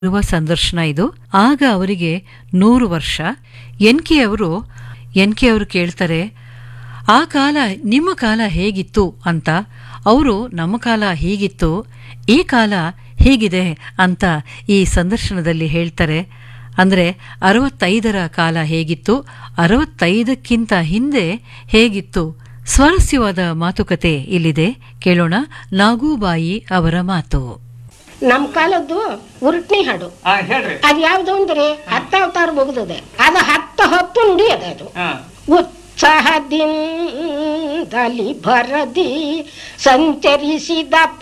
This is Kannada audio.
ಇರುವ ಸಂದರ್ಶನ ಇದು ಆಗ ಅವರಿಗೆ ನೂರು ವರ್ಷ ಎನ್ ಕೆ ಅವರು ಎನ್ ಕೆ ಅವರು ಕೇಳ್ತಾರೆ ಆ ಕಾಲ ನಿಮ್ಮ ಕಾಲ ಹೇಗಿತ್ತು ಅಂತ ಅವರು ನಮ್ಮ ಕಾಲ ಹೀಗಿತ್ತು ಈ ಕಾಲ ಹೀಗಿದೆ ಅಂತ ಈ ಸಂದರ್ಶನದಲ್ಲಿ ಹೇಳ್ತಾರೆ ಅಂದರೆ ಅರವತ್ತೈದರ ಕಾಲ ಹೇಗಿತ್ತು ಅರವತ್ತೈದಕ್ಕಿಂತ ಹಿಂದೆ ಹೇಗಿತ್ತು ಸ್ವಾರಸ್ಯವಾದ ಮಾತುಕತೆ ಇಲ್ಲಿದೆ ಕೇಳೋಣ ನಾಗೂಬಾಯಿ ಅವರ ಮಾತು ನಮ್ ಕಾಲದ್ದು ಉರುಟ್ನಿ ಹಾಡು ಹಾ ಹೇಳ್ರಿ ಅದ್ ಯಾವ್ದು ಅಂದ್ರೆ ಹತ್ತ ಅವತಾರ ಮುಗ್ದದೆ ಅದು ಹತ್ತು ಹತ್ತು ನುಡಿ ಅದ ಅದು ಹಾ ಉತ್ಸಾಹದಿಂದಲಿ ಭರದಿ ಸಂಚರಿಸಿದ